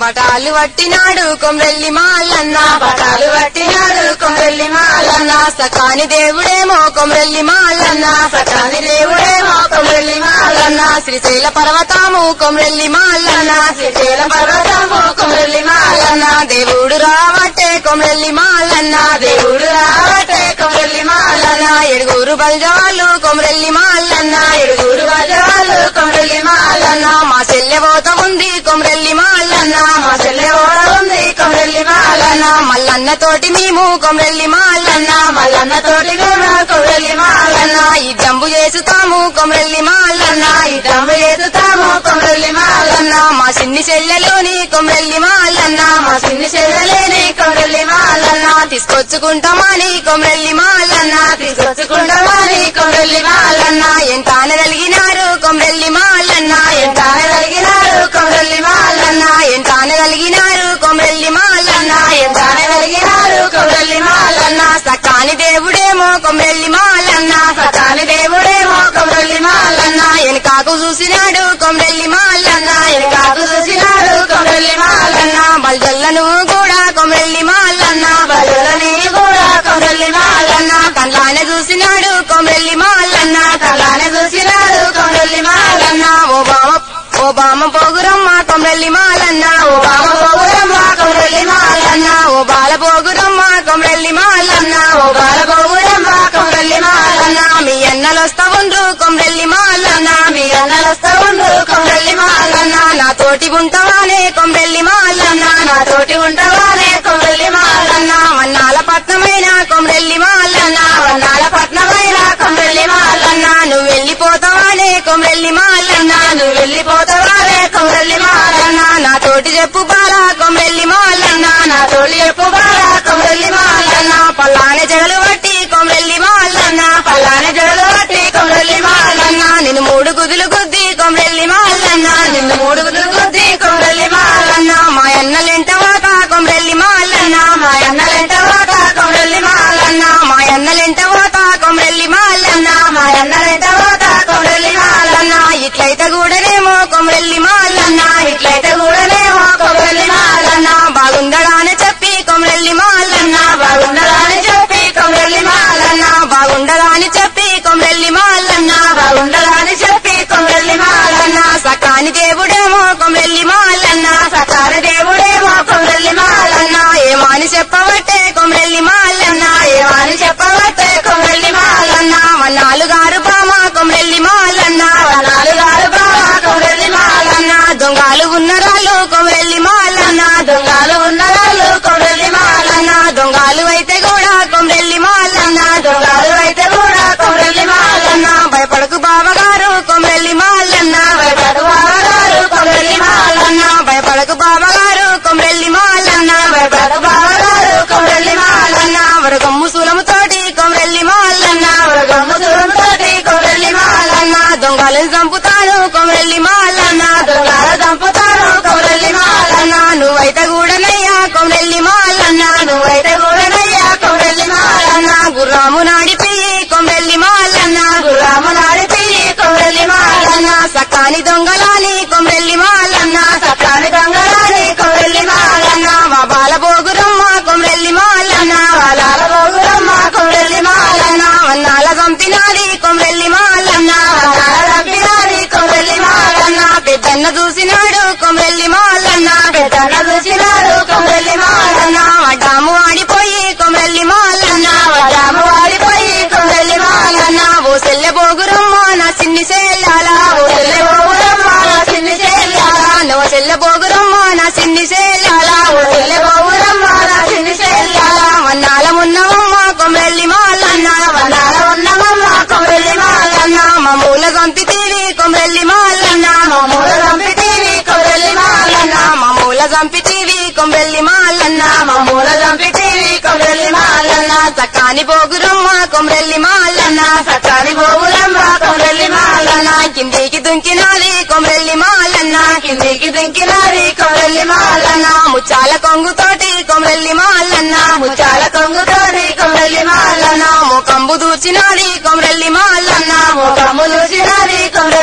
బటాలు పట్టినాడు కొమ్రెల్లి మాలన్న పటాలు పట్టినాడు కొమ్రెల్లి మాలన్న సకాని దేవుడేమో కొమ్రెల్లి మాలన్న సకాని దేవుడేమో కొమ్రెల్లి మాలన్న మాలన్న శ్రీశైల పర్వతము కొమ్రెల్లి మాలన్న శ్రీశైల పర్వతము కొమ్రెల్లి మాలన్న మాలన్న దేవుడు రావట్టే కొమ్రెల్లి మాలన్న దేవుడు రావటే కొమ్రెల్లి మాలన్న మాలన్న ఎడుగురు బల్జవాళ్ళు కొమ్రెల్లి మాలన్న ఏడుగురు వజవాళ్ళు కొమ్రెల్లి మాలన్న మాలన్న మా చెల్లె పోత ఉంది కొమ్రెల్లి మాలన్న మా చెల్లె ఓడ ఉంది కొమ్రెల్లి మాలన్న మాలన్న మల్లన్న తోటి మేము కొమ్రెల్లి మాలన్న మల్లన్న తోటి కూడా కొమ్రెల్లి మాలన్న మాలన్న ఈ జంబు చేసుతాము కొమ్రెల్లి మాలన్న ఈ దమ్ము ఎదుతాము కొమ్రెల్లి మాలన్న మాలన్న మా చిన్ని చెల్లెలోని కొమ్రెల్లి మాలన్న మా చిన్ని చెల్లెలేని కొమ్రెల్లి మాలన్న మాలన్న తీసుకొచ్చుకుంటామని కొమ్రెల్లి మాలన్న తీసుకొచ్చుకుంటామని కొమ్రెల్లి మాలన్న మాలన్న ఎంత అనగలిగినారు కొమ్రెల్లి మాలన్న ఎంత ఎంత కలిగినారు కొమ్రెల్లి మాలన్న మాలన్న ఎంత అనగలిగినారు కొమ్రెల్లి మాలన్న ఎంత ఎంత కలిగినారు కొమ్రెల్లి మాలన్న మాలన్న సకాని దేవుడేమో కొమ్రెల్లి మాలన్న సకాని దేవుడేమో కొమ్రెల్లి మాలన్న మాలన్న వెనకాకు చూసినాడు కొమ్రెల్లి మాలన్న కాకు చూసినాడు కొమ్రెల్లి మాలన్న మాలన్న బల్జల్లను కూడా కొమ్రెల్లి మాలన్న బలులని కూడా కొమ్రెల్లి మాలన్న మాలన్న కళ్ళానే చూసినాడు కొమ్రెల్లి మాలన్న కళ్ళానే చూసినాడు కొమ్రెల్లి మాలన్న మాలన్న ఓ బామ ఓ బామ పోగురమ్మ కొమ్రెల్లి మాలన్న ఓ బామ బామ పోగురమ్మ కొమ్రెల్లి మాలన్న ఓ బాల పోగురమ్మ కొమ్రెల్లి మాలన్న ఓ బాల పోగురమ్మ కొమ్రెల్లి మాలన్న మాలన్న మీ అన్నలు వస్తా ఉండ్రు కొమ్రెల్లి మాలన్న మీ అన్నలస్తా ఉండు కొమ్రెల్లి మాలన్న మాలన్న నా తోటి ఉంటావానే కొమ్రెల్లి మాలన్న నా తోటి ఉంటావానే కొమ్రెల్లి మాలన్న మాలన్న వన్నాల పట్నమైన కొమ్రెల్లి మాలన్న వన్నాల పట్నమైన కొమ్రెల్లి మాలన్న మాలన్న నువ్వు వెళ్ళిపోతావానే కొమ్రెల్లి మాలన్న నువ్వు వెళ్ళిపోతావానే కొమ్రెల్లి మాలన్న మాలన్న నా తోటి చెప్పు బాలా కొమ్రెల్లి మాలన్న నా తోటి చెప్పు బాల కొమ్రెల్లి మాలన్న మాలన్న పల్లానే జగలు బట్టి కొమ్రెల్లి మాలన్న పల్లాని జడలు పట్టి కొమ్రెల్లి మాలన్న మాలన్న నేను మూడు గుదులు గుద్ది కొమ్రెల్లి మాలన్న నిన్ను మూడు గుడ్లు గుద్ది కొమ్రెల్లి మాలన్న మాలన్న మా అన్నలెంట వాత కొమ్రెల్లి మాలన్న మా అన్నలెంట వాట కొమ్రెల్లి మాలన్న మాలన్న మా అన్నలెంట వాత కొమ్రెల్లి మాలన్న మా అన్నలెంట వాట కొమ్రెల్లి మాలన్న మాలన్న ఇట్లయితే కూడానేమో కొమ్రెల్లి మాలన్న ఇట్లయితే కూడానేమో కొమ్రెల్లి మాలన్న మాలన్న బాగుందడా అని చెప్పి కొమ్రెల్లి మాలన్న బాగున్నదా అని చెప్పి కొమ్రెల్లి మాలన్న మాలన్న బాగుండదా అని చెప్పి కొమ్రెల్లి మాలన్న బాగుండదా అని చెప్పి కొమ్రెల్లి మాలన్న మాలన్న సకాని దేవుడేమో కొమ్రెల్లి మాలన్న సకార దేవుడేమో కొమ్రెల్లి మాలన్న మాలన్న ఏమాని చెప్పబట్టే కొమ్రెల్లి మాలన్న ఏమని చెప్పవట్టే కొమ్రెల్లి మాలన్న మాలన్న వన్నాలుగారు బామ కొమ్రెల్లి మాలన్న నాలుగారు బావ కొమ్రెల్లి మాలన్న మాలన్న దొంగలు ఉన్నరాళ్ళు కొమ్రెల్లి మాలన్న దొంగలు ఉన్నవాళ్ళు కొమ్రెల్లి మాలన్న మాలన్న దొంగలు అయితే కూడా కొమ్రెల్లి మాలన్న దొంగలు అయితే కూడా కొమ్రెల్లి మాలన్న మాలన్న భయపడకు బావగారు కొమ్రెల్లి మాలన్న భయపడు బావగారు కొమ్రెల్లి మాలన్న మాలన్న భయపడకు బావగారు కొమ్రెల్లి మాలన్న భయపడు బావగారు కొమ్రెల్లి మాలన్న మాలన్న వరగమ్ము సులము తోటి కొమ్రెల్లి మాలన్న వరగమ్ము దూరంతోటి కొమ్రెల్లి మాలన్న మాలన్న దొంగలను చంపుతాను కొమ్రెల్లి మాలన్న దొంగల దంపుతాను కొమ్రెల్లి మాలన్న మాలన్న నువ్వైతే కూడానయ్యా కొమ్రెల్లి మాలన్న నువ్వైతే కూడనయ్యా కొమ్రెల్లి మాలన్న మాలన్న గుర్రాము నాడిపోయి కొమ్రెల్లి మాలన్న గుర్రాము నాడిపి కొమ్రెల్లి మాలన్న మాలన్న సకాని దొంగలాని కొమ్రెల్లి మాలన్న సత్తాని దొంగలాని కొమ్రెల్లి మాలన్న మాలన్న మా బాల బోగురమ్మ కొమ్రెల్లి మాలన్న వాళ్ళ గోగురమ్మ కొమ్రెల్లి మాలన్న మాలన్న వన్నాల చంపినాది కొమ్రెల్లి మాలన్న వాళ్ళ రంపినాని కొమ్రెల్లి మాలన్న మాలన్న పెద్దన్న చూసినాడు కొమ్రెల్లి మాలన్న పెద్దన్న చూసినాడు కొమ్రెల్లి మాలన్న మాలన్న వడ్డాము ఆడిపోయి కొమ్రెల్లి మాలన్న వడాము వాడిపోయి కొమ్రెల్లి మాలన్న మాలన్న ఓ సెల్లె బోగురమ్మ నా చిన్ని సేయాల ఓ చెల్లె సెల్లె గోగురమ్మ నా చిన్ని చెల్లాల నువ్వు సెల్లె బోగురమ్మ నా చిన్ని సేయాల ఓ చెల్లె సెల్లె గోగురమ్మ నా చిన్ని చెల్లాల వన్నాల ఉన్నవమ్మ కొమ్రెల్లి మాలన్న వనాల ఉన్నమమ్మ కొమ్రెల్లి మాలన్న మమ్మూల చంపితీవి కొమ్రెల్లి మాలన్న మమ్మూల రంపితీవి కొమ్రెల్లి మాలన్న మమ్మూల చంపితీవి కొమ్రెల్లి మాలన్న మమ్మూల రంపితీవి కొమ్రెల్లి మాలన్న చక్కాని బోగురమ్మ కొమ్రెల్లి మాలన్న సత్తాని గోగురమ్మ కొమ్రెల్లి మాలన్న కిందికి దుంకినాది కొమ్రెల్లి మాలన్న కిందికి దింకినారి కొమ్రెల్లి మాలన్న మాలన్న ముచ్చాల కొంగుతోటి కొమ్రెల్లి మాలన్న ముచ్చాల కొంగుతోని కొమ్రెల్లి మాలన్న ముఖంబు దూచినాది కొమ్రెల్లి మాలన్న ముఖము చూసినారి కొమ్రెల్లి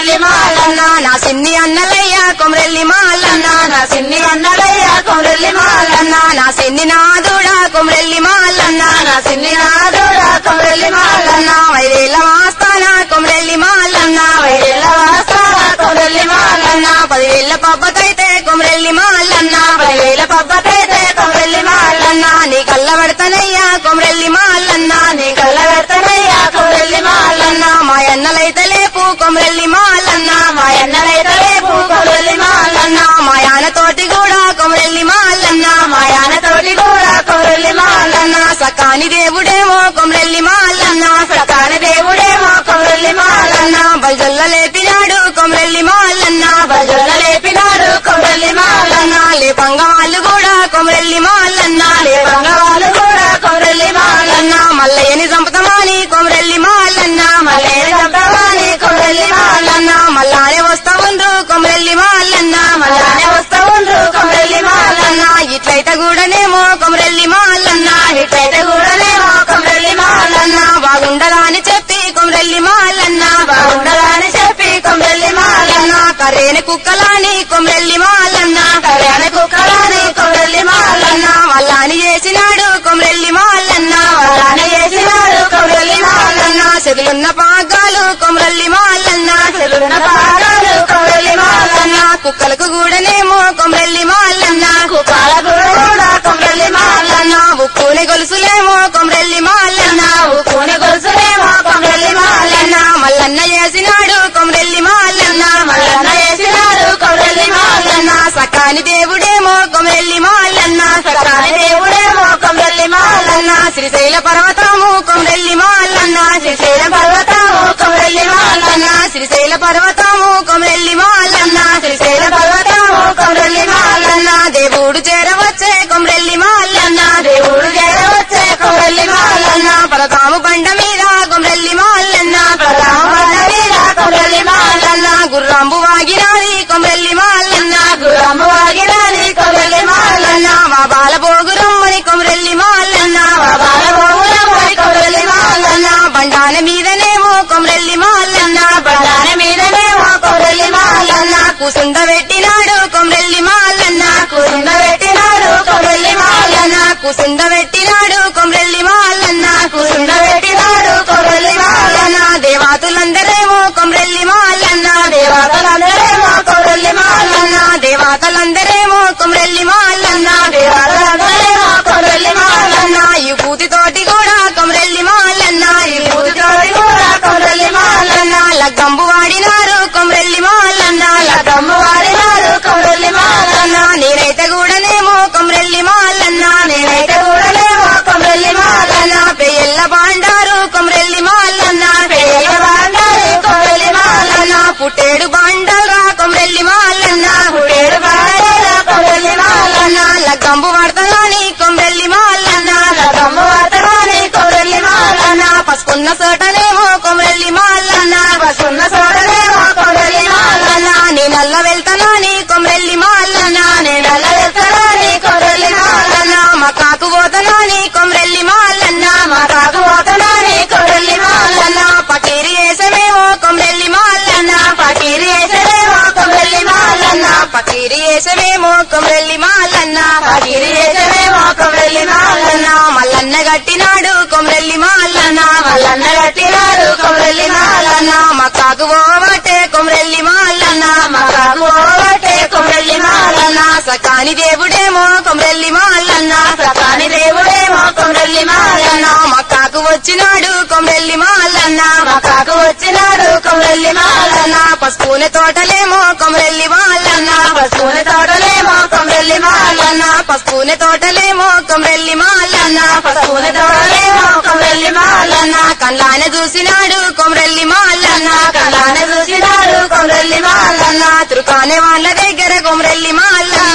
కొమరెల్లి మాలన్న నా సిన్ని అన్నలయ్య కొమరెల్లి మాలన్న నా సిన్ని అన్నలయ్య కొమరెల్లి మాలన్న నా సిన్ని నాదుడా కొమరెల్లి మాలన్న నా సిన్ని నాదుడ కొమరెల్లి మాలన్న వైదేళ్ళ వాస్తాన కొమరెల్లి మాలన్న వైరెల్ల వాస్తాన కొమరెల్లి మాలన్న పదివేళ్ళ పబ్బకైతే కొమరెల్లి మాలన్న పదివేల పబ్బకైతే కొమరెల్లి మాలన్న నీ కళ్ళ పడతానయ్యా కొమరెల్లి మాలన్న నీ కళ్ళ పెడతనయ్య కొమరెల్లి మాలన్న మా ఎన్నలైతే లేపు కొమరెల్లి మాలన్న మా ఎన్నలైతే రేపు కొమరెల్లి మాలన్న మా యాన తోటి కూడా కొమరెల్లి మాలన్న మా యానతోటి కూడా కొమరెల్లి మాలన్న సకాని దేవుడేమో కొమరెల్లి మాలన్న సకాని దేవుడేమో కొమరెల్లి మాలన్న బల్జల్ల లేపినాడు కొమరెల్లి మాలన్న భజన లేపినాడు కొమరెల్లి మాలన్న లేపంగ వాళ్ళు కూడా కొమరెల్లి మాలన్న లేపంగ వాళ్ళు కూడా కొమరెల్లి మాలన్న మల్లయ్యని చంపుతామని కొమరెల్లి మాలన్న మల్లేని చంపవాని కొమరెల్లి మాలన్న మల్లానే వస్తా ఉండ్రు కొమరెల్లి మాలన్న మల్లానే వస్తా ఉండ్రు కొమరెల్లి మాలన్న ఇట్లయితే కూడానేమో కొమరెల్లి మాలన్న ఇట్లయితే కూడానేమో కొమరెల్లి మాలన్న బాగుండదా అని చెప్పి కొమరెల్లి మాలన్న బాగుండదని చెప్పి కొమరెల్లి మాలన్న కర్రేని కుక్కలాని కొమరెల్లి మాలన్న కళ్యాణ కుక్కలని కొమరెల్లి మాలన్న మల్లాని చేసినాడు కొమరెల్లి మాలన్న వల్లానే చేసినాడు కొమరెల్లి మాలన్న చెదులున్న పాగాలు కొమరెల్లి మాలన్న చెలున్న పాదాలు కొమరెల్లి మాలన్న కుక్కలకు కూడానేమో కొమరెల్లి మాలన్న కుక్కల కూడా కొమరెల్లి మాలన్న ఉక్కుని గొలుసులేమో కొమరెల్లి మాలన్న ఉక్కుని గొలుసులేమో కొమరెల్లి మాలన్న మల్లన్న చేసినాడు కొమరెల్లి మాలన్న మల్లన్న చేసినాడు కొమరెల్లి మాలన్న సకాని దేవుడేమో కొమరెల్లి మాలన్న సకాని దేవుడేమో కొమరెల్లి మాలన్న శ్రీశైల పర్వతము కొమరెల్లి మాలన్న శ్రీశైల పర్వతము కొమరెల్లి మాలన్న శ్రీశైల పర్వతము కొమరెల్లి మాలన్న శ్రీశైల పర్వతము కొమరెల్లి మాలన్న దేవుడు చేరవచ్చే కొమరెల్లి మాలన్న దేవుడు చేరవచ్చే కొమరెల్లి మాలన్న పరతాము బండ మీద కొమరెల్లి మాలన్న ప్రధామ బండ మీద కొమరెల్లి మాలన్న గుర్రాంబు వాగినాది కొమరెల్లి మాలన్న గురమ్మ వాగినాని కొమరెల్లి మాలన్న మా బాల బోగురమ్మని కొమరెల్లి మాలన్న మా బాలబోగులమ్మని కొమరెల్లి మాలన్న బండాన మీదనేమో కొమరెల్లి మాలన్న బండాన మీదనేమో కొమరెల్లి మాలన్న కూసుండ పెట్టినాడు కొమరెల్లి మాలన్న కూసుండ పెట్టినాడు కొమరెల్లి మాలన్న కూసుండ పెట్టినాడు కొమరెల్లి మాలన్న కూసుండ పెట్టినాడు కొమరెల్లి మాలన్న దేవాతులందరేమో కొమరెల్లి మాలన్న దేవతలందరేమో కొమరెల్లి మాలన్న దేవాతలందరేమో కొమరెల్లి మాలన్న దేవతలందరేమో కొమరెల్లి మాలన్న ఈ పూతితోటి కూడా కొమరెల్లి మాలన్న ఈ పూజ జోడి కూడా కొమరెల్లి మాలన్న లగ్గంబు వాడినారు కొమరెల్లి మాలన్న లతమ్మ వాడినాడు కొమరెల్లి మాలన్న నేనైతే కూడానేమో కొమరెల్లి మాలన్న నేనైతే కూడలేమో కొమరెల్లి మాలన్న పెయ్యల్ల బాండారు కొమరెల్లి మాలన్న పేయ బాండారు కొమరెల్లి మాలన్న పుట్టేడు బాండరా కొమరెల్లి మాలన్న పుడేడు బాండారు కొమరెల్లి మాలన్న లగ్గంబు వాడతాని కొమరెల్లి మాలన్న లతమ్మ వాడతాని కొమరెల్లి మాలన్న పసుకున్న చోటనేమో కొమరెల్లి మాలన్న పసున్న సోడలేమో కొమరెల్లి మాలన్న నీ నల్ల వెళ్తానని కొమరెల్లి మాలన్న నేనల్ల వెళ్తానని కొమరెల్లి మాలన్న మా కాకు పోతానని కొమరెల్లి మాలన్న మా కాకు పోతానని కొమరెల్లి మాలన్న పకీరి వేసమేమో కొమరెల్లి మాలన్న పకీరి వేసలేమో కొమరెల్లి మాలన్న పకీరి వేసమేమో కొమరెల్లి మాలన్న పకీరి వేసలేమో కొమరెల్లి మాలన్న మల్లన్న గట్టినాడు కొమరెల్లి మాలన్న మల్లన్న కట్టినాడు కొమరెల్లి మాలన్న మా కాకు పోవటే కొమరెల్లి మాలన్న మా కాకు పోవటే కొమరెల్లి మాలన్న సకాని దేవుడేమో కొమరెల్లి మాలన్న సకాని దేవుడేమో కొమరెల్లి మాలన్న మా కాకు వచ్చినాడు కొమరెల్లి మాలన్న మా కాకు వచ్చినాడు కొమరెల్లి మాలన్న పసుపుని తోటలేమో కొమరెల్లి మాలన్న పశువుని తోటలేమో కొమరెల్లి మాలన్న పసుపుని తోటలేమో కొమరెల్లి మాలన్న పశువుని తోటలేమో కొమరెల్లి మాలన్న కళ్ళాన చూసినాడు కొమరెల్లి మాలన్న కళ్ళాన చూసినాడు కొమరెల్లి మాలన్న తురుకానే వాళ్ళ దగ్గర కొమరెల్లి మాలన్న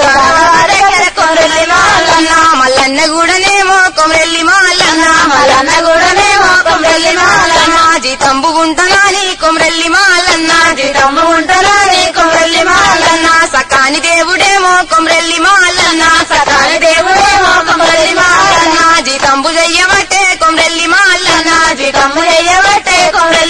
దగ్గర కొమరెల్లి మాలన్న మల్లన్న కూడానేమో కొమరెల్లి మాలన్న మల్లన్న కూడానేమో కొమరెల్లి మాలన్న జీతంబు గుంటనాని కొమరెల్లి మాలన్న జీతమ్మ ఉంటనాని కొమరెల్లి మాలన్న సకాని దేవుడేమో కొమరెల్లి మాలన్న సకాని దేవుడేమో కొమరెల్లి మాలన్న జీతంబు చెయ్యబట్టే కొమరెల్లి మాలన్న జీతమ్మ చెయ్యబట్టే కొమరెల్లి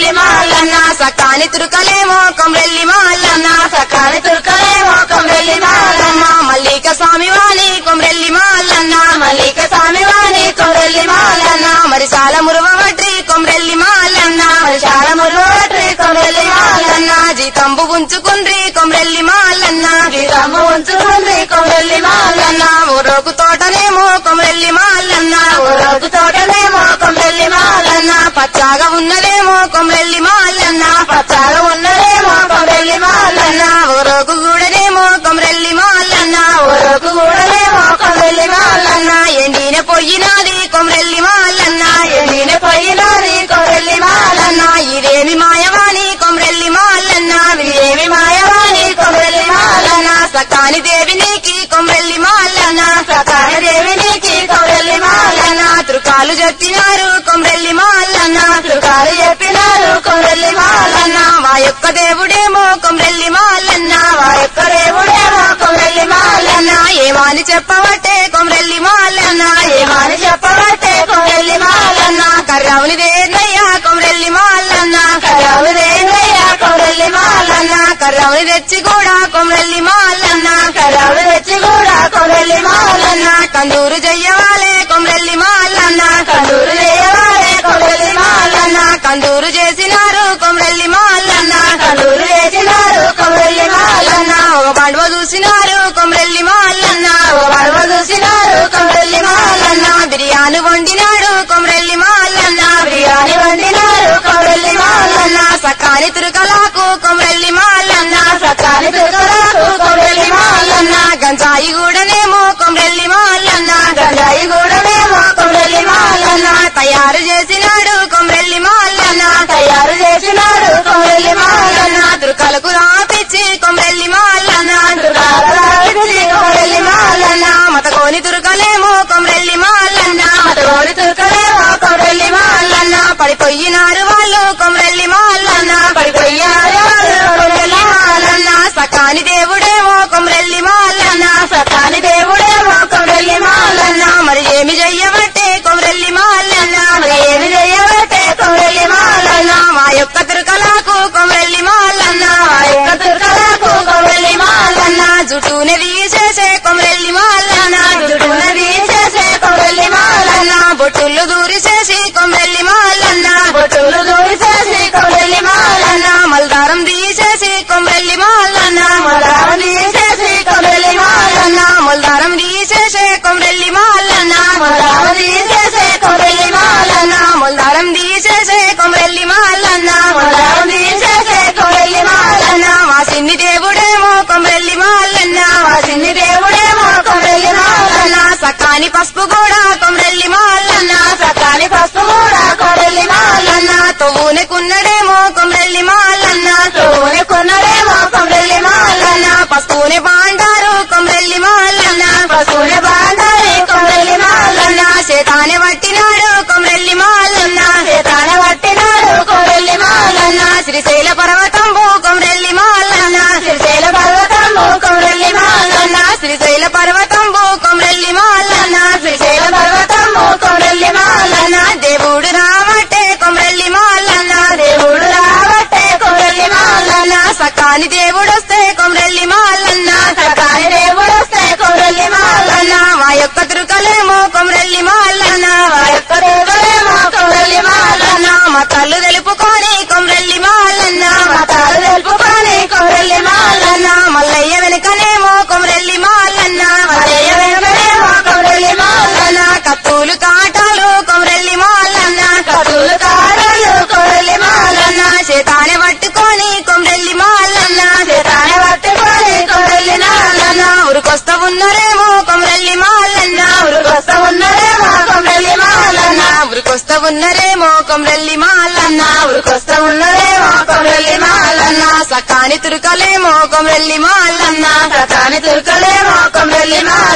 కొమ్రెల్లి మాలన్న సకాని తురుకలేమో కొమ్రెల్లి మాలన్న సకాని తుర్కలేమో కొమ్రెల్లి మాలన్న మల్లిక స్వామి వాణి కొమ్రెల్లి మాలన్న మల్లిక స్వామి వాణి కొమ్రెల్లి మాలన్న మరి చాలా మురువవట్రి కొమ్రెల్లి మాలన్న మరి చాలా మురుగోట్రి కొమ్రెల్లి మాలన్న జీతంబు ఉంచుకుండ్రి కొమ్రెల్లి మాలన్న జీతమ్మ ఉంచుకుంది కొమ్రెల్లి మాలన్న ఊరోకు తోటనేమో కొమ్రెల్లి మాలన్న ఊరకు తోటనేమో కొమ్రెల్లి మాలన్న పచ్చాగా ఉన్నదేమో కొమ్రెల్లి మాలన్న పచ్చాగా ఉన్నదేమో కొమ్రెల్లి మాలన్న ఊరోకు గూడనేమో కొమ్రెల్లి మాలన్న ఊరకు కూడలేమో కొమ్రెల్లి మాలన్న ఎండిన పొయ్యినాది కొమ్రెల్లి మాలన్న ఎండిన పోయినది కొమ్రెల్లి మాలన్న ఇదేమి మాయవాణి కొమ్రెల్లి మాలన్న ఏమి మాయవాణి కొమ్రెల్లి మాలన్న సకాని దేవి నీకి కొమ్రెల్లి మాలన్న సకాని దేవి నీకి కొమ్రెల్లి మాలన్న త్రుకాలు చెప్పినారు కొమ్రెల్లి మాలన్న త్రుకాలు చెప్పినారు కొమ్రెల్లి మాలన్న మా యొక్క దేవుడేమో కొమ్రెల్లి మాలన్న మా యొక్క దేవుడేమో కొమ్రెల్లి మాలన్న ఏమాని చెప్పవట్టే కొమ్రెల్లి మాలన్న ఏమని చెప్పబట్టే కొమ్రెల్లి మాలన్న కర్రావుని దేన్నయ్యా కొమ్రెల్లి మాలన్న కరావుదేందయ్యా కొమ్రెల్లి మాలన్న కర్రావుని తెచ్చి కూడా కొమ్రెల్లి మాలన్న కరావులు తెచ్చి కూడా కొమ్రెల్లి మాలన్న కందూరు జయ్యవాలే కొమ్రెల్లి మాలన్న కందూరు చేయవాలే కొమ్రెల్లి మాలన్న కందూరు చేసినారు కొమ్రెల్లి మాలన్న కందూరు చేసినారు కొమ్రెల్లి మాలన్న ఒక పండువ చూసినారు కొమ్రెల్లి మాలన్న ఓ పడవ చూసినారు కొమ్రెల్లి మాలన్న బిర్యానీ వండినాడు కొమ్రెల్లి మాలన్న బిర్యానీ వండినారు కొమ్రెల్లి మాలన్న సకాని తురుకలాకు కొమ్రెల్లి మాలన్న సకాని తుర్కలకు కొమ్రెల్లి మాలన్న గంజాయి కూడానేమో కొమ్రెల్లి మాలన్న గంజాయి కూడమేమో కొమ్రెల్లి మాలన్న తయారు చేసినాడు కొమ్రెల్లి మాలన్న తయారు చేసినాడు కొమ్రెల్లి మాలన్న తురుకలకు రాపిచ్చి కొమ్రెల్లి మాలన్న తుర్కాలరావిడిచి కొమ్రెల్లి మాలన్న మతకోని తురుకలేమో కొమ్రెల్లి మాలన్న మతగోడి తుర్కలేమో కొమ్రెల్లి మాలన్న పడిపోయినారు వాళ్ళు కొమ్రెల్లి మాలన్న పడిపోయారు కొమ్రెల్లి మాలన్న సకాని దేవుడేమో కొమ్రెల్లి మాలన్న సతాని దేవుడేమో కొమ్రెల్లి మాలన్న మరి ఏమి చెయ్యబట్టే కొమ్రెల్లి మాలన్న మరి ఏమి చేయబట్టే కొమ్రెల్లి మాలన్న మా యొక్క తురుకలకు కొమ్రెల్లి మాలన్న ఆ యొక్క తుర్కలకు కొమ్రెల్లి మాలన్న జుట్టునే తీసేసే కొమ్రెల్లి మాలన్న జుట్టునది చేసే కొమ్రెల్లి మాలన్న బొట్టులు దూరి చేసి కొమ్రెల్లి మాలన్న బొట్టులు దూరి చేసి కొమ్రెల్లి మాలన్న మల్దారం తీసేసి కొమ్రెల్లి మాలన్న మొదలు చేసి కొమ్రెల్లి మాలన్న మల్దారం తీసేసే కొమ్రెల్లి మాలన్న మొదలు చేసే కొమ్రెల్లి మాలన్న మల్దారం తీసేసే కొమ్రెల్లి మాలన్న మొదలు చేసే కొమ్రెల్లి మాలన్న మా సిన్ని దేవుడేమో కొమ్రెల్లి మాలన్న మా చిన్ని దేవుడేమో కొమ్రెల్లి మాలన్న సకాని పసుపు కూడా కొమ్రెల్లి మాలన్న సకాని పసుపు కూడా కొమ్రెల్లి మాలన్న తొవ్వునకున్నడేమో కొమ్రెల్లి మాలన్న తోనే కొన్నడేమో కొమ్రెల్లి మాలన్న పసుపుని బాండారు కొమ్రెల్లి మాలన్న పశువుని బాండాలి కొమ్రెల్లి మాలన్న చేతానే పట్టినాడు కొమ్రెల్లి మాలన్న చేతాన పట్టినాడు కొమ్రెల్లి మాలన్న శ్రీశైల పర్వతంబు కొమ్రెల్లి మాలన్న శ్రీశైల పర్వతము కొమ్రెల్లి మాలన్న శ్రీశైల పర్వతంబు కొమ్రెల్లి మాలన్న శ్రీశైల పర్వతము కొమ్రెల్లి మాలన్న దేవుడు రావటే కొమ్రెల్లి మాలన్న దేవుడు రావట్టే కొమ్రెల్లి మాలన్న సకాని దేవుడొస్తే కొమ్రెల్లి మాలన్న సకాని దేవుడు వస్తే కొమ్రెల్లి మాలన్న మా యొక్క తురుకలేమో కొమ్రెల్లి మాలన్న మా యొక్క దేవుడేమో కొమ్రెల్లి మాలన్న మా తల్లు తెలుపుకొని కొమ్రెల్లి మాలన్న మతాలు తెలుపుకొని కొమ్రెల్లి మాలన్న మల్లయ్య వెనుకనేమో కొమ్రెల్లి మాలన్న మలయ్య వెనుకనేమో కొమ్రెల్లి మాలన్న కత్తులు కాటాలు కొమ్రెల్లి మాలన్న కతులు కాడలు కొమ్రెల్లి మాలన్న చేతానే పట్టుకొని కొమ్రెల్లి మాలన్న చేతానే పట్టుకొని కొమ్రెల్లి నాలన్న ఉరికొస్తా ఉన్నారేమో కొమ్రెల్లి మాలన్న ఉరుకొస్త ఉన్నదేమో కొమ్రెల్లి మాలన్న ఉరికొస్తా ఉన్నారేమో కొమ్రెల్లి మాలన్న ఉరుకొస్త ఉన్నదేమో కొమ్రెల్లి మాలన్న సకాని తురుకలేమో కొమ్రెల్లి మాలన్న సతాని తుర్కలేమో కొమ్రెల్లి మాలన్న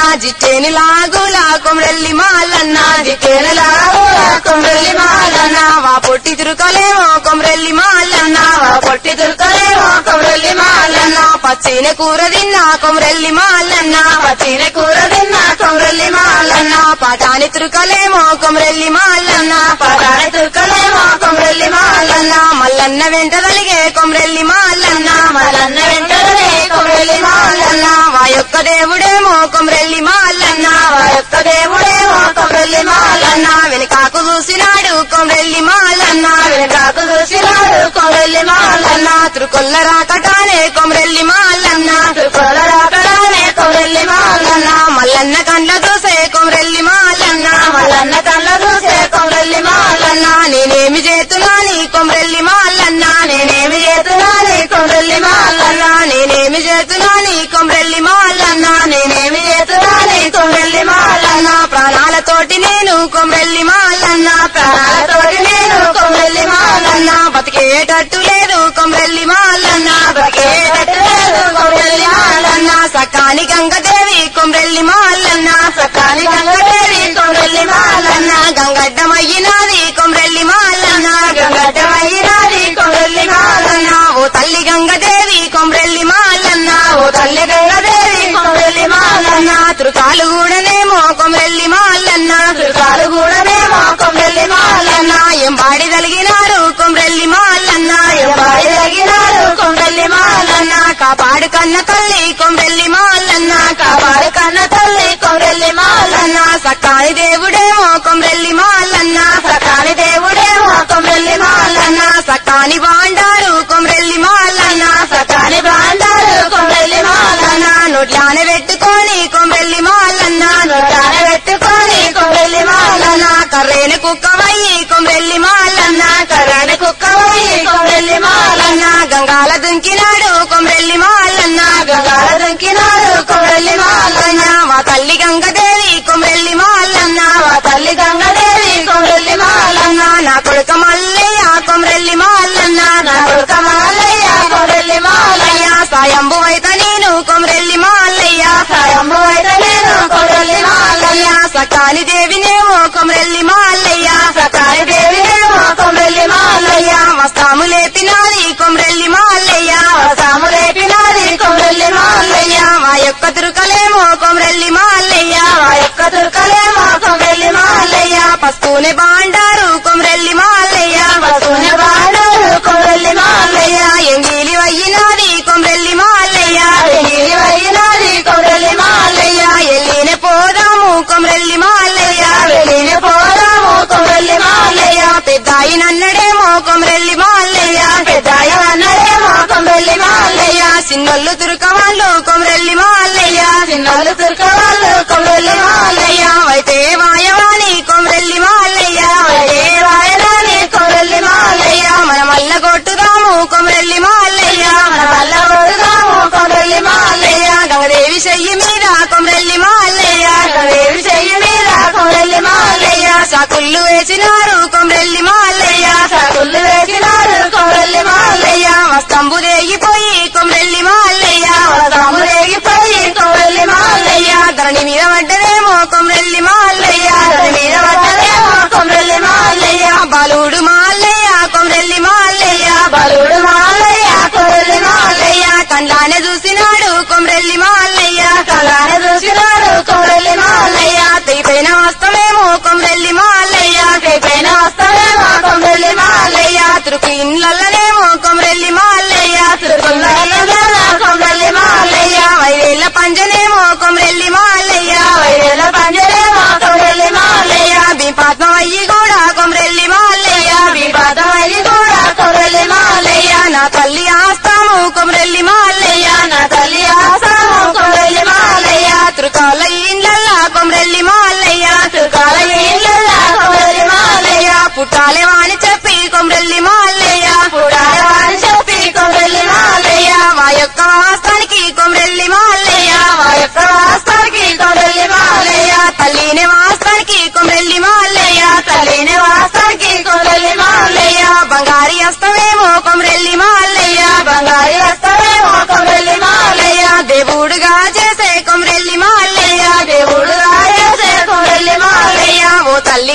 జిట్టేని లాగులా కొమరెల్లి మాలన్న జిట్టేనులాగు కొమ్రెల్లి మాలన్న వా పొట్టి తిరుకలేమో కొమరెల్లి మాలన్న వా పొట్టి దుర్గలేమో కొమ్రెల్లి మాలన్న పచ్చిన కూర తిన్నా కొమరెల్లి మాలన్న పచ్చిన కూర తిన్న కొమ్రెల్లి మాలన్న పాటాని తిరుకలేమో కొమరెల్లి మాలన్న పదాని దుర్గలేమో కొమ్రెల్లి మాలన్న మల్లన్న వెంట కలిగే కొమరెల్లి మాలన్న మలన్న వెంటనే కొమ్రెల్లి మాలన్న వా యొక్క దేవుడేమో కొమరెల్లి మాలన్న వా యొక్క దేవుడేమో కొమ్రెల్లి మాలన్న వెనకాకు చూసినాడు కొమరెల్లి మాలన్న వెనకాకు చూసినాడు కొమ్రెల్లి మాలన్న తిరుకొల్ల రాకటానే కొమరెల్లి మాలన్న త్రిపుర రాకడానే కొమ్రెల్లి మాలన్న మల్లన్న కండ్ల చూసే కొమరెల్లి మాలన్న మలన్న కళ్ళ చూసే కొమ్రెల్లి మాలన్న నేనేమి చేతున్నాని కొమరెల్లి మాలన్న నేనేమి చేస్తున్నాని కొమ్రెల్లి మాలన్న నేనేమి చేస్తున్నాని కొమరెల్లి మాలన్న నేనేమి చేస్తున్నాని కొమ్రెల్లి మాలన్న ప్రాణాలతోటి నేను కొమరెల్లి మాలన్న ప్రాణాలతోటి నేను కొమ్రెల్లి మాలన్న బతికేటట్టు లేదు కొమరెల్లి మాలన్న బతికేటట్టు లేదు కొమ్రెల్లి మాలన్న సకాని గంగదేవి కొమరెల్లి మాలన్న సకాని గంగదేవి కొమ్రెల్లి మాలన్న గంగడ్డమయ్యినాది కొమరెల్లి మాలన్న గంగడ్డమయ్యినాది కొమ్రెల్లి మాలన్న ఓ తల్లి గంగదేవి కొమరెల్లి మాలన్న ఓ తల్లి గంగదేవి కొమ్రెల్లి మాలన్న త్రుకాలు కూడానేమో కొమరెల్లి మాలన్న త్రికాలు కూడానేమో కొమ్రెల్లి మాలన్న ఏం బాడి తలిగినారు కొమరెల్లి మాలన్న ఎంబాడి తగినారు కొమ్రెల్లి మాలన్న కాపాడు కన్న తల్లి కొమరెల్లి మాలన్న కాపాడు కన్న తల్లి కొమ్రెల్లి మాలన్న సకాని దేవుడేమో కొమరెల్లి మాలన్న సకాని దేవుడేమో కొమ్రెల్లి మాలన్న సకాని బాండారు కొమరెల్లి మాలన్న సకాని బాండారు కొమ్రెల్లి మాలన్న నోట్లాన పెట్టుకొని కొమరెల్లి మాలన్న నొట్టాన పెట్టుకొని కొమ్రెల్లి మాలన్న కర్రేను కుక్కవయ్యి కొమరెల్లి మాలన్న కర్రని కుక్కవై కొమ్రెల్లి మాలన్న గంగాల దుంకినాడు కొమరెల్లి మాలన్న గంగాల దుంకినాడు కొమ్రెల్లి మాలన్న మా తల్లి గంగదేవి కొమరెల్లి మాలన్న మా తల్లి గంగదేవి కొమ్రెల్లి మాలన్న నా కొడుక మల్లయ్య కొమరెల్లి మాలన్న నా కొడుక మాలయ్య కొమ్రెల్లి మాలయ్య సాయంబు అయిత నేను కొమరెల్లి మాలయ్య సాయంబు అయితే నేను కొమ్రెల్లి మాలయ్య సకాని దేవినేమో కొమరెల్లి మాలయ్య సకాని దేవినేమో కొమ్రెల్లి మాలయ్య వస్తాము లేపినాది కొమరెల్లి మాలయ్య సాము లేపినాది కొమ్రెల్లి మాలయ్య మా యొక్క తిరుకలేమో కొమరెల్లి మాలయ్య మా యొక్క తుర్కలేమో కొమ్రెల్లి మాలయ్య పస్తూనే బాండారు కొమరెల్లి మాలయ్య పశువుని బాడారు కొమ్రెల్లి మాలయ్య ఎంగిలి వయ్యినాది కొమరెల్లి మాలయ్య వెయ్యి వైనాది కొమ్రెల్లి మాలయ్య ఎల్లిన పోదాము కొమరెల్లి మాలయ్య వెళ్ళిన పోదాము కొమ్రెల్లి మాలయ్య పెద్దాయి నన్నడేమో కొమరెల్లి మాలయ్య పెద్దాయ అన్నడేమో కొమ్రెల్లి మాలయ్య చిన్నోళ్ళు తురుకవాళ్ళు కొమరెల్లి మాలయ్య చిన్నోళ్ళు తుర్కవాళ్ళు కొమ్రెల్లి మాలయ్య అయితే వాయవాణి కొమరెల్లి మాలయ్య ఏ వాయనాని కొమ్రెల్లి మాలయ్య మన మల్ల కొట్టుదాము కొమరెల్లి మాలయ్య మన వల్ల ఓడుదాము కొమ్రెల్లి మాలయ్య గంగదేవి చెయ్యి మీద కొమరెల్లి మాలయ్య వేవి చెయ్యి మీద కొమ్రెల్లి మాలయ్య సాకుళ్ళు వేసినారు కొమరెల్లి మాలయ్య సగుళ్ళు వేసినారు కొమ్రెల్లి మాలయ్య వస్తంబు దేగిపోయి కొమరెల్లి మాలయ్య వస్తాము రేగిపోయి కొమ్రెల్లి మాలయ్య ధరణి మీద పడ్డదేమో కొమరెల్లి మాలయ్య దాని మీద పడ్డదేమో కొమ్రెల్లి మాలయ్య బాలుడు మాలయ్య కొమరెల్లి మాలయ్య బలుడు మాలయ్య కొమ్రెల్లి మాలయ్య కండ్లానే చూసినాడు కొమరెల్లి మాలయ్య కళాన్ని చూసినాడు కొమ్రెల్లి మాలయ్య తెగిపోయిన వస్తమేమో కొమరెల్లి మాలయ్య పైన వస్తాడేమో కొమ్రెల్లి మాలయ్య తిరుకు ఇండ్లనేమో కొమరెల్లి మాలయ్య తిరుగుతున్న కొమ్రెల్లి మాలయ్య వైదేళ్ల పంజనేమో కొమరెల్లి మాలయ్య వైరేల పంజరేమో కొమ్రెల్లి మాలయ్య బిపాత్మయ్యి కూడా కొమరెల్లి మాలయ్య విపాదమయ్యి కూడా కొమ్రెల్లి మాలయ్య నా తల్లి ఆస్తాము కొమరెల్లి మాలయ్య నా తల్లి ఆసాము కొమ్రెల్లి మాలయ్య త్రికాల ఇండ్లల్లా కొమరెల్లి మాలయ్య తుకాల ఇళ్ళ కొమ్రెల్లి మాలయ్య పుట్టాలే వాణి చెప్పి కొమరెల్లి మాలయ్య పుడాలి వారి చెప్పి కొమ్రెల్లి మాలయ్య మా యొక్క వాస్తానికి కొమరెల్లి మాలయ్య మా యొక్క వాస్తానికి కొమ్రెల్లి మాలయ్య తల్లిని వాస్తానికి కొమరెల్లి మాలయ్య తల్లిని వాస్తానికి కొమ్రెల్లి మాలయ్య బంగారి అస్తమేమో కొమరెల్లి మాలయ్య బంగారి వస్తావేమో కొమ్రెల్లి మాలయ్య దేవుడుగా చేసే కొమరెల్లి మాలయ్య దేవ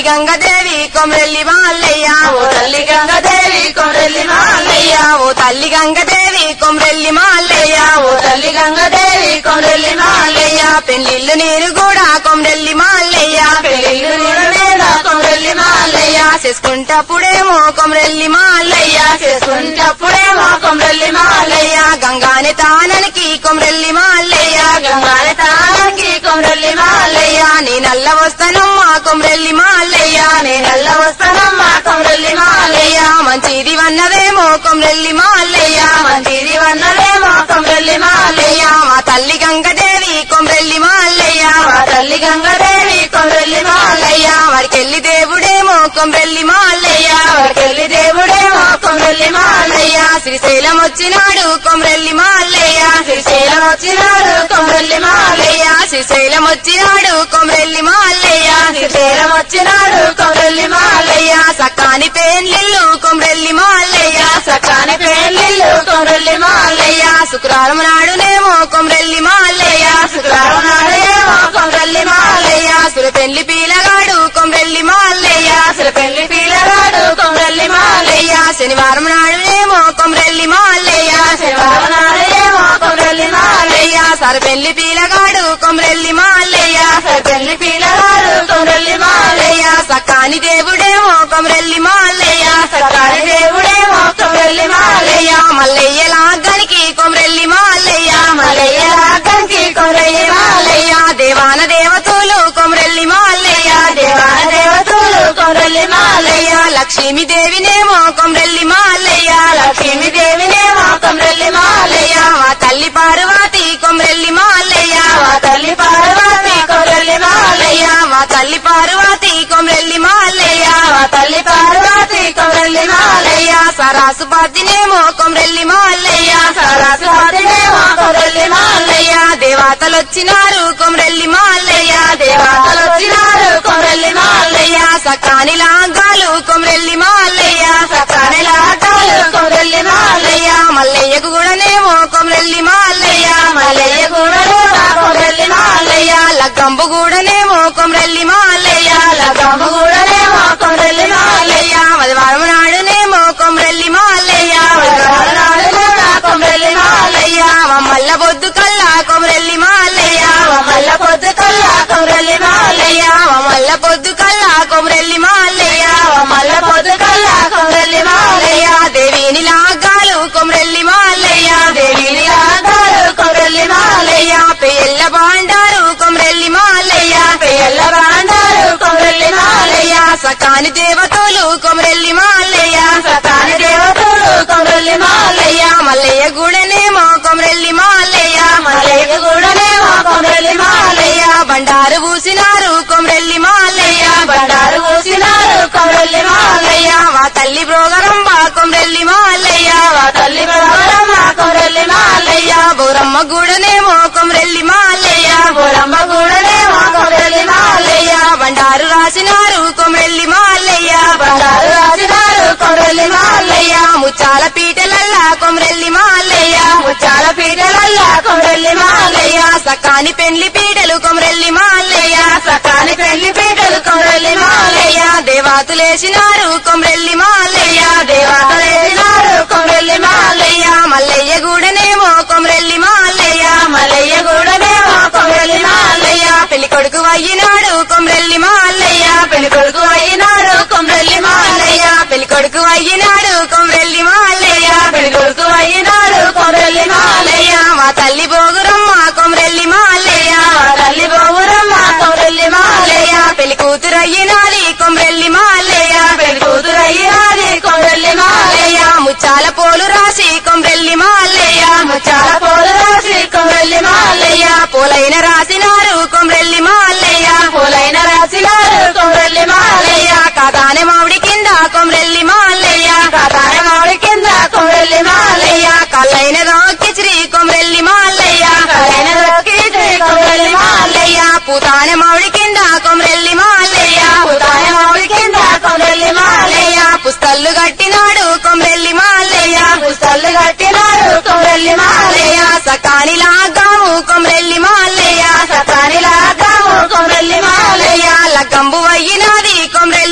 గంగదేవి కొమరెల్లి మాల్లయ్య ఓ తల్లి గంగదేవి కొమరెల్లి మాలయ్య ఓ తల్లి గంగదేవి కొమరెల్లి మాల్లయ్య ఓ తల్లి గంగదేవి కొమరెల్లి మాలయ్య పెళ్లిళ్ళు నేను కూడా కొమరెల్లి మాల్లయ్య పెళ్లిళ్ళు నేను మీద కొమరెల్లి మాలయ్య చేసుకుంటప్పుడేమో కొమరెల్లి మాల్లయ్య చేసుకుంటప్పుడేమో కొమరెల్లి మాలయ్య గంగాని తాననికి కొమరెల్లి మాల్లయ్య గంగాల తానికి కొమరెల్లి మాలయ్య నీ నల్ల వస్తానమ్మా కొమరెల్లి మాల్లయ్య నేనల్ల వస్తానమ్మా కొమరెల్లి మాలయ్య మంచిది వన్నదేమో కొమరెల్లి మాల్లయ్య మంచిది వన్నదేమో కొమరెల్లి మాలయ్య మా తల్లి గంగదేవి కొమరెల్లి మాల్లయ్య మా తల్లి గంగదేవి కొమరెల్లి మాలయ్య వాడికెళ్ళి దేవుడేమో కొమరెల్లి మాల్లయ్య వాడికెళ్ళి దేవుడేమో కొమరెల్లి మాలయ్య శ్రీశైలం వచ్చినాడు కొమరెల్లి మాల్లయ్య శ్రీశైలం వచ్చినాడు కొమరెల్లి మాలయ్య శ్రీశైలం వచ్చినాడు కొమరెల్లి మాల్లయ్య శ్రీశైలం వచ్చినాడు కొమరెల్లి మాలయ్య సకాని పేర్లిల్లు కొమరెల్లి మాల్లయ్య సకాని పెళ్లిళ్ళు కొమరెల్లి మాలయ్య శుక్రవారం నాడునేమో కొమరెల్లి మాల్లయ్య శుక్రవారం నాడేమో కొమరెల్లి మాలయ్య సుర పెళ్లి పీలగాడు కొమరెల్లి మాల్లయ్య అసలు పెళ్లి పిల్లగాడు కొమరెల్లి మాలయ్య శనివారం నాడునేమో కొమరెల్లి మాల్లయ్య శనివారం నాడేమో కొమరెల్లి మాలయ్య సర పెళ్లి పీలగాడు కొమరెల్లి మాల్లయ్య అసలు పెళ్లి పిల్లగాడు కొమరెల్లి మాలయ్య సకాని దేవుడేమో కొమరెల్లి మాల్లయ్య సకాని దేవుడేమో కొమరెల్లి మాలయ్య మల్లయ్య లాగానికి కొమరెల్లి మాల్లయ్య మలయ్య రాకంకి కొమరెల్లి మాలయ్య దేవాన దేవతలు కొమరెల్లి మాల్లయ్య దేవాన దేవతలు కొమరెల్లి మాలయ్య లక్ష్మీ దేవినేమో కొమరెల్లి మాల్లయ్య లక్ష్మీ దేవినేమో కొమరెల్లి మాలయ్య మా తల్లి పార్వతి కొమరెల్లి మాల్లయ్య మా తల్లి పార్వతి కొమరెల్లి మాలయ్య మా తల్లి పార్వతి కొమరెల్లి మాల్లయ్య మా తల్లి పార్వతి కొమరెల్లి మాలయ్య సరాసు పాతినేమో కొమరెల్లి మాల్లయ్య సరస్వతినేమో కొమరెల్లి మాలయ్య దేవతలు వచ్చినారు కొమరెల్లి మాల్లయ్య దేవతలు వచ్చినారు కొమరెల్లి మాలయ్య సకాని లాగాలు కొమరెల్లి మాల్లయ్య సకాని లాటాలు కొమరెల్లి మాలయ్య మల్లయ్యకు కూడానేమో కొమరెల్లి మాల్లయ్య మల్లయ్య కూడలు కొమరెల్లి మాలయ్య లగ్గంబు కూడానేమో కొమరెల్లి మాల్లయ్య లగమ్మ కూడలేమో కొమరెల్లి మాలయ్య మదివారం నాడునేమో కొమరెల్లి మాల్లయ్య నాడు కూడా కొమరెల్లి మాలయ్య మల్ల బొద్దు కల్లా కొమరెల్లి మాల్లయ్య మల్ల పొద్దు కల్లా కొమరెల్లి మాలయ్య మల్ల పొద్దు కల్లా కొమరెల్లి మాల్లయ్య మల్ల పొద్దు కల్లా కొమరెల్లి మాలయ్య దేవిని లాగాలు కొమరెల్లి మాల్లయ్య దేవిని ఆగారు కొమరెల్లి మాలయ్య పెళ్ళ బాండారు కొమరెల్లి మాల్లయ్య పెళ్ళ బాండారు కొమరెల్లి మాలయ్య సకాని దేవతలు కొమరెల్లి మాల్లయ్య సతాని దేవతలు కొమరెల్లి మాలయ్య మల్లయ్య గుడనేమో కొమరెల్లి మాల్లయ్య మల్లయ్య కూడనేమో కొమరెల్లి మాలయ్య బండారు పూసినారు కొమరెల్లి మాల్లయ్య బండారు పూసినారు కొమరెల్లి మాలయ్య మా తల్లి బ్రోగరంబ కొమరెల్లి మాల్లయ్య మా తల్లి బలవరమ్మ కొమరెల్లి మాలయ్య బౌరమ్మ గుడనేమో కొమరెల్లి మాల్లయ్య బురమ్మ కూడనేమో కొమరెల్లి మాలయ్య బండారు రాసినారు కొమరెల్లి మాల్లయ్య బండారు రాసినారు కొమరెల్లి మాలయ్య ముచ్చాల పీటలల్లా కొమరెల్లి మాల్లయ్య ముచ్చాల పీటలల్లా కొమరెల్లి మాలయ్య సకాని పెండ్లి పీటలు కొమరెల్లి మాల్లయ్య సకాని పెళ్లి పీటలు కొమరెల్లి మాలయ్య దేవాతులేసినారు కొమరెల్లి మాల్లయ్య దేవతలేసినారు కొమరెల్లి మాలయ్య మల్లయ్య గూడనేమో కొమరెల్లి మాల్లయ్య మలయ్య కూడనేమో కొమరెల్లి మాలయ్య పెళ్లి కొడుకు అయ్యినాడు కొమరెల్లి మాల్లయ్య పెళ్లి కొడుకు అయినాడు కొమరెల్లి మాలయ్య పెళ్లి కొడుకు అయ్యినాడు కొమరెల్లి మాల్లయ్య పెళ్లి కొడుకు అయినాడు కొమరెల్లి మాలయ్య మా తల్లి బోగురమ్మ కొమరెల్లి మాల్లయ్య మా తల్లి బొగురమ్మ కొమరెల్లి మాలయ్య పెళ్లి కూతురు అయ్యినాది కొమరెల్లి మాల్లయ్య పెళ్లి కూతురు అయినాది కొమరెల్లి మాలయ్య ముచ్చాల పోలు రాసి కొమరెల్లి మాల్లయ్య ముచ్చాల పోలు రాసి కొమరెల్లి మాలయ్య పూలైన రాసినారు కొమరెల్లి మాల్లయ్య పూలైన రాసినారు కొమరెల్లి మాలయ్య కాదానే మామిడి కింద కొమరెల్లి మాల్లయ్య కాతాయ మామిడి కింద కొమరెల్లి మాలయ్య కల్లైన రాకి శ్రీ కొమరెల్లి మాల్లయ్య కలైన దొరికి శ్రీ కొమరెల్లి మాలయ్య పూతానే మామిడి కింద కొమరెల్లి మాల్లయ్య పూతాయ మామిడి కింద కొమరెల్లి మాలయ్య పుస్తల్లు కట్టినాడు కొమరెల్లి మాల్లయ్య పుస్తలు కట్టినారు కొమరెల్లి మాలయ్య సకాని లాగాము కొమరెల్లి మాల్లయ్య సతాని లాగాము కొమరెల్లి మాలయ్య లగ్గంబు అయ్యినాది కొమరెల్లి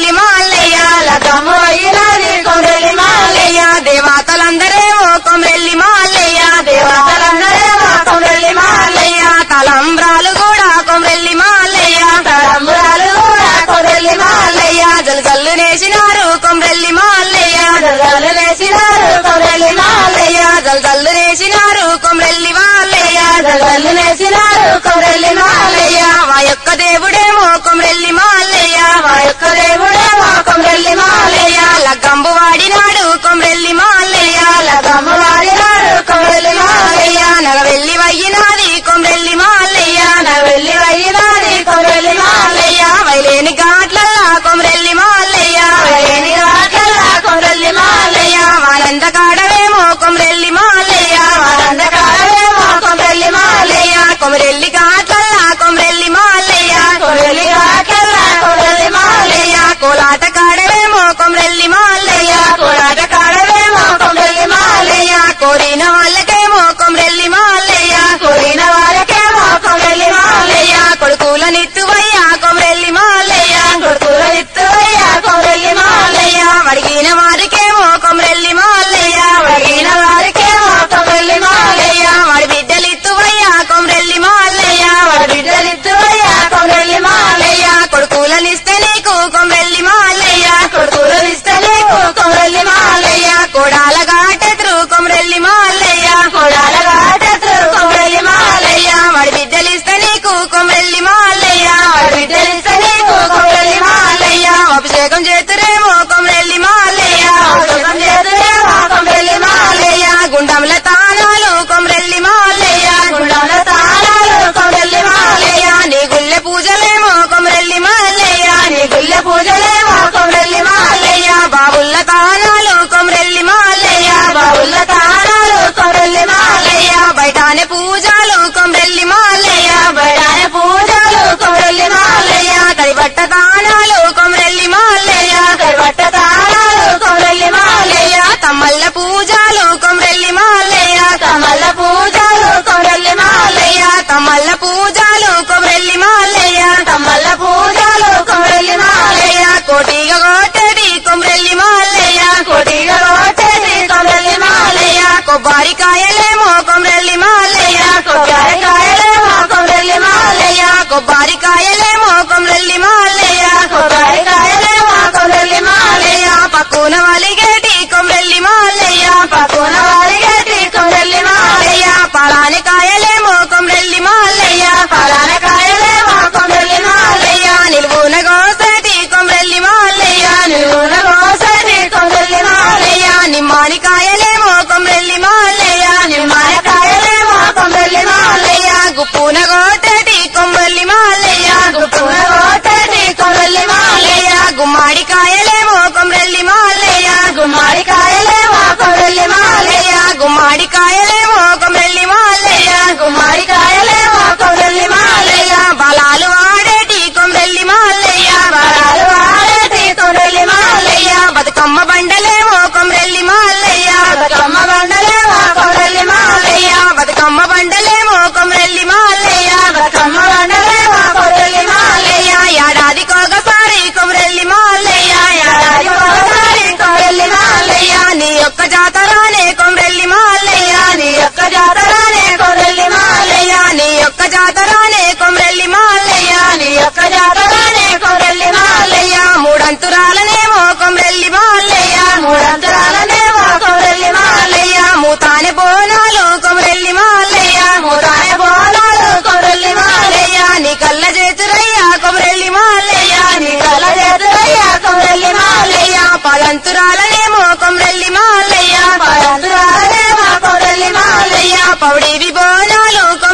జల్జల్లు నేసినారు కొమ్రెల్లి మాల్లయ్య జల్లు వేసినారు కొమ్రెల్లి మాలయ్య జల్జల్లు నేసినారు కొమ్రెల్లి మాల్లయ్య జల్లు వేసినారు కొమ్రెల్లి మాలయ్య మా యొక్క దేవుడేమో కొమ్రెల్లి మాల్లయ్య మా యొక్క దేవుడే మా కొమ్రెల్లి మాలయ్య లగ్గంబు వాడినాడు కొమ్రెల్లి మాల్లయ్య లగమ్మ వాడినాడు కొమ్రెల్లి మాలయ్య నగవెల్లి వయ్యినాది కొమ్రెల్లి మాల్లయ్య నా వెళ్ళి వయ్యినాది కొమ్రెల్లి మాలయ్య వైలేని ఘాట్లల్లా కొమ్రెల్లి మాల్లయ్య వేణి రాకల్లా కొమ్రెల్లి మాలయ్య వానంద కాడవేమో కొమ్రెల్లి మాల్లయ్య వారందకాలమే మా కొమ్రెల్లి మాలయ్య కొమరెల్లి ఘాట్లల్లా కొమ్రెల్లి మాల్లయ్య కొమ్రెల్లి రాకల్లా కొమ్రెల్లి మాలయ్య కోలాట కాడవేమో కొమ్రెల్లి మాల్లయ్య కోలాట కాడమే మా కొమ్రెల్లి మాలయ్య కోరిన వాళ్ళకేమో కొమ్రెల్లి మాల్లయ్య కోరిన వారికే మా కొమ్రెల్లి మాలయ్య కొడుకులనిత్తువయ్యా కొమ్రెల్లి మాల్లయ్య కొడుకుల ఇత్తువయ్య కొమ్రెల్లి మాలయ్య అడిగిన వారికేమో కొమ్రెల్లి మాల్లయ్య అడిగిన వారికే మా కొమ్రెల్లి మాలయ్య వాడి బిడ్డలిత్తువయ్యా కొమ్రెల్లి మాల్లయ్య వాడి బిడ్డలిత్తువయ్య కొమ్రెల్లి మాలయ్య కొడుకులనిస్తే నీకు కొమ్రెల్లి మాల్లయ్య కొడుకులు ఇస్తే నీకు కొమ్రెల్లి మాలయ్య కోడాల ఘాటెదురు కొమ్రెల్లి మాల్లయ్య కొడాల గాటెత్తురు కొమ్రెల్లి మాలయ్య వాడి బిడ్డలిస్తే నీకు కొమ్రెల్లి మాల్లయ్య వాడి బిడ్డలిస్తే నీకు కొమ్రెల్లి మాలయ్య అభిషేకం చేతురేమో కొమ్రెల్లి మాల్లయ్య సుఖం చేతులే మా కొమ్రెల్లి మాలయ్య గుండంల తానాలు కొమ్రెల్లి మాల్లయ్య గుండంలో తాళాలు కొమ్రెల్లి మాలయ్య నీ గుళ్ళె పూజలేమో కొమ్రెల్లి మాల్లయ్య నీ గుళ్ళె పూజలే మా కొమ్రెల్లి మాలయ్య బాబుల్ల తానాలు కొమ్రెల్లి మాల్లయ్య బావుల తాళాలు కొమ్రెల్లి మాలయ్య బయటానే పూజలు కొమ్రెల్లి మాల్లయ్య బడాన పూజలు కొమ్రెల్లి మాలయ్య తడి బట్ట తానాలు కొమ్రెల్లి మాల్లయ్య కర్బట్ట తాళాలు కొమ్రెల్లి మాలయ్య తమ్మల్ల పూజలు కొమ్రెల్లి మాల్లయ్య కమల పూజలు కొమ్రెల్లి మాలయ్య తమ్మల్ల పూజలు కొమ్రెల్లి మాల్లయ్య కమల పూజలు కొమ్రెల్లి మాలయ్య కోటిగా కోటడి కొమ్రెల్లి మాల్లయ్య కొడిగా రోటేది కొమ్రెల్లి మాలయ్య కొబ్బరికాయలేమో కొమ్రెల్లి మాల్లయ్య కొబ్బరికాయలే మా కొమ్రెల్లి మాలయ్య కొబ్బరికాయలేమో కొమ్రెల్లి మాల్లయ్య కొబ్బరికాయలే మా కొమ్రెల్లి మాలయ్య పక్కున వలిగేటి కొమ్రెల్లి మాల్లయ్య పక్కున వారిగేటి కొమ్రెల్లి మాలయ్య పలాని కాయలేమో కొమ్రెల్లి మాల్లయ్య పలాన కాయలే మా కొమ్రెల్లి మాలయ్య నిలువున గోసటి కొమ్రెల్లి మాల్లయ్య నిలువున కోసటి కొమ్రెల్లి మాలయ్య నిమ్మాని కాయలేమో కొమ్రెల్లి మాల్లయ్య నిమ్మల కాయలే మా కొమ్రెల్లి మాలయ్య గుప్పున గోటటి కొమ్రెల్లి మాల్లయ్య గుప్పున కోటటి కొమ్రెల్లి మాలయ్య గుమ్మాడి కాయలేమో కొమ్రెల్లి మాల్లయ్య గుమ్మడి కాయలే మా కొమ్రెల్లి మాలయ్య గుమ్మాడి కాయలేమో కొమ్రెల్లి మాల్లయ్య గుమ్మడి కాయలే మా కొమ్రెల్లి మాలయ్య బలాలు వాడేటి కొమ్రెల్లి మాల్లయ్య వరాలు వాడేటి కొమ్రెల్లి మాలయ్య బతుకమ్మ బండలేమో కొమ్రెల్లి మాల్లయ్య బతుకమ్మ బండలే మా కొమ్రెల్లి మాలయ్య బతుకమ్మ బండలేమో కొమ్రెల్లి మాల్లయ్య బతుకమ్మ బండలే మా కొమ్రెల్లి మాలయ్య ఏడాదికొకసారి కొమ్రెల్లి మాల్లయ్య ఏడాది ఒకసారి కొమ్రెల్లి మాలయ్య నీ యొక్క జాతరానే కొమ్రెల్లి మాల్లయ్య నీ యొక్క జాతరానే కొమ్రెల్లి మాలయ్య నీ యొక్క జాతరానే కొమ్రెల్లి మాల్లయ్య నీ యొక్క జాతరానే కొమ్రెల్లి మాలయ్య మూడంతురాలనేమో కొమ్రెల్లి మాల్లయ్య మూడంతరాలనే మా కొమ్రెల్లి మాలయ్య మూతానే బోనాలు కొమ్రెల్లి మాల్లయ్య మూడాయ బోనాలు కొమ్రెల్లి మాలయ్య నీ కళ్ళ చేతురయ్యా కొమ్రెల్లి మాల్లయ్య నీ కల చేతులయ్య కొమ్రెల్లి మాలయ్య పదంతురాలనేమో కొమ్రెల్లి మాల్లయ్య పదంతురాలనే మా కొమ్రెల్లి మాలయ్య పౌడివి బోనాలు